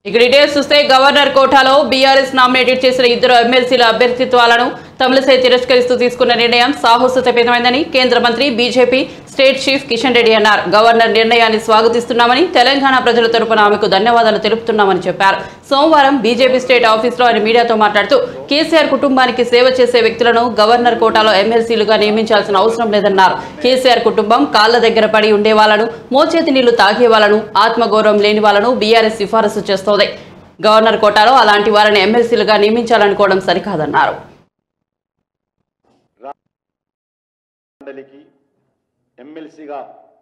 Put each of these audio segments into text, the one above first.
ఇక డీటెయిల్స్ చూస్తే గవర్నర్ కోటాలో బీఆర్ఎస్ నామినేటెడ్ చేసిన ఇద్దరు ఎమ్మెల్సీల అభ్యర్థిత్వాలను తమిళసై తిరస్కరిస్తూ తీసుకున్న నిర్ణయం సాహసోపేతమైందని కేంద్ర మంత్రి BJP state chief Kishan Reddy అన్నారు గవర్నర్ నిర్ణయాన్ని స్వాగతిస్తున్నామని తెలంగాణ ప్రజల తరపున ఆమెకు ధన్యవాదాలు తెలుపుతున్నామని చెప్పారు సోమవారం బీజేపీ స్టేట్ ఆఫీసులో ఆయన మీడియాతో మాట్లాడుతూ కేసీఆర్ కుటుంబానికి సేవ చేసే వ్యక్తులను గవర్నర్ కోటాలో ఎమ్మెల్సీలుగా నియమించాల్సిన అవసరం లేదన్నారు కేసీఆర్ కుటుంబం కాళ్ల దగ్గర పడి ఉండే వాళ్ళను మోచేతి నీళ్లు తాగే వాళ్ళను ఆత్మగౌరవం లేని వాళ్ళను బీఆర్ఎస్ సిఫారసు చేస్తోంది గవర్నర్ కోటాలో అలాంటి వారిని ఎమ్మెల్సీలుగా నియమించాలనుకోవడం సరికాదన్నారు మండలికి ఎమ్మెల్సీగా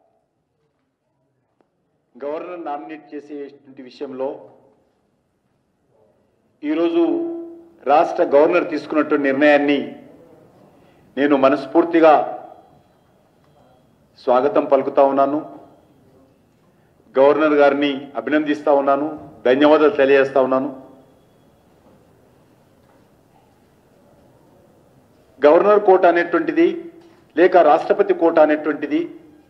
గవర్నర్ నామినేట్ చేసేటువంటి విషయంలో ఈరోజు రాష్ట్ర గవర్నర్ తీసుకున్నటువంటి నిర్ణయాన్ని నేను మనస్ఫూర్తిగా స్వాగతం పలుకుతా ఉన్నాను గవర్నర్ గారిని అభినందిస్తా ఉన్నాను ధన్యవాదాలు తెలియజేస్తా ఉన్నాను గవర్నర్ కోట అనేటువంటిది లేక రాష్ట్రపతి కోట అనేటువంటిది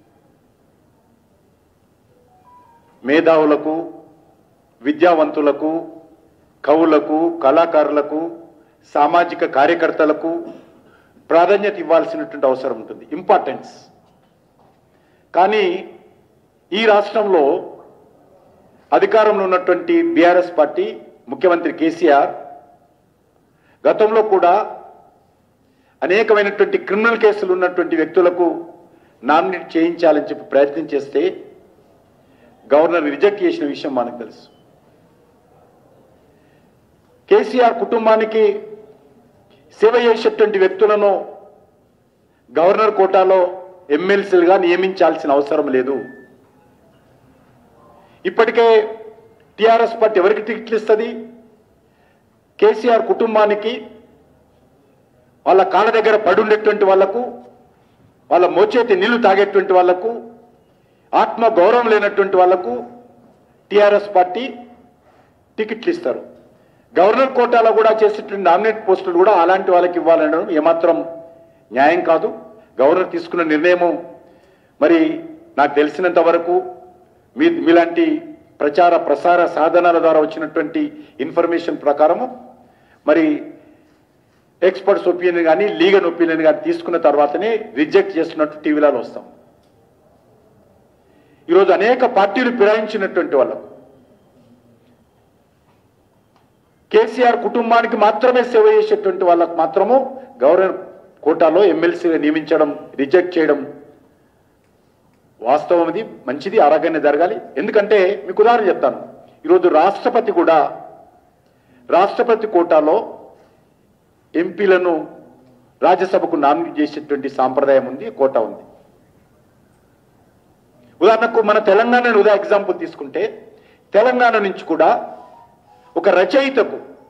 మేధావులకు విద్యావంతులకు కవులకు కళాకారులకు సామాజిక కార్యకర్తలకు ప్రాధాన్యత ఇవ్వాల్సినటువంటి అవసరం ఉంటుంది ఇంపార్టెన్స్ కానీ ఈ రాష్ట్రంలో అధికారంలో ఉన్నటువంటి బీఆర్ఎస్ పార్టీ ముఖ్యమంత్రి కేసీఆర్ గతంలో కూడా అనేకమైనటువంటి క్రిమినల్ కేసులు ఉన్నటువంటి వ్యక్తులకు నామినేట్ చేయించాలని చెప్పి ప్రయత్నం చేస్తే గవర్నర్ రిజెక్ట్ చేసిన విషయం మనకు తెలుసు కేసీఆర్ కుటుంబానికి సేవ చేసేటువంటి వ్యక్తులను గవర్నర్ కోటాలో ఎమ్మెల్సీలుగా నియమించాల్సిన అవసరం లేదు ఇప్పటికే టిఆర్ఎస్ పార్టీ ఎవరికి టికెట్లు ఇస్తుంది కేసీఆర్ కుటుంబానికి వాళ్ళ కాళ్ళ దగ్గర పడుండేటువంటి వాళ్లకు వాళ్ళ మోచేతి నీళ్లు తాగేటువంటి వాళ్లకు ఆత్మ గౌరవం లేనటువంటి వాళ్లకు టిఆర్ఎస్ పార్టీ టికెట్లు ఇస్తారు గవర్నర్ కోటాలో కూడా చేసేటువంటి నామినేట్ పోస్టులు కూడా అలాంటి వాళ్ళకి ఇవ్వాలనడం ఏమాత్రం న్యాయం కాదు గవర్నర్ తీసుకున్న నిర్ణయము మరి నాకు తెలిసినంత వరకు మీ మీలాంటి ప్రచార ప్రసార సాధనాల ద్వారా వచ్చినటువంటి ఇన్ఫర్మేషన్ ప్రకారము మరి ఎక్స్పర్ట్స్ ఒపీనియన్ కానీ లీగల్ ఒపీనియన్ కానీ తీసుకున్న తర్వాతనే రిజెక్ట్ చేస్తున్నట్టు టీవీలలో వస్తాం ఈరోజు అనేక పార్టీలు ఫిరాయించినటువంటి వాళ్ళకు కేసీఆర్ కుటుంబానికి మాత్రమే సేవ చేసేటువంటి వాళ్ళకు మాత్రము గవర్నర్ కోటాలో ఎమ్మెల్సీగా నియమించడం రిజెక్ట్ చేయడం వాస్తవం ఇది మంచిది ఆరోగ్యాన్ని జరగాలి ఎందుకంటే మీకు ఉదాహరణ చెప్తాను ఈరోజు రాష్ట్రపతి కూడా రాష్ట్రపతి కోటాలో ఎంపీలను రాజ్యసభకు నామినేట్ చేసేటువంటి సాంప్రదాయం ఉంది కోట ఉంది ఉదాహరణకు మన తెలంగాణ ఉదా ఎగ్జాంపుల్ తీసుకుంటే తెలంగాణ నుంచి కూడా ఒక రచయితకు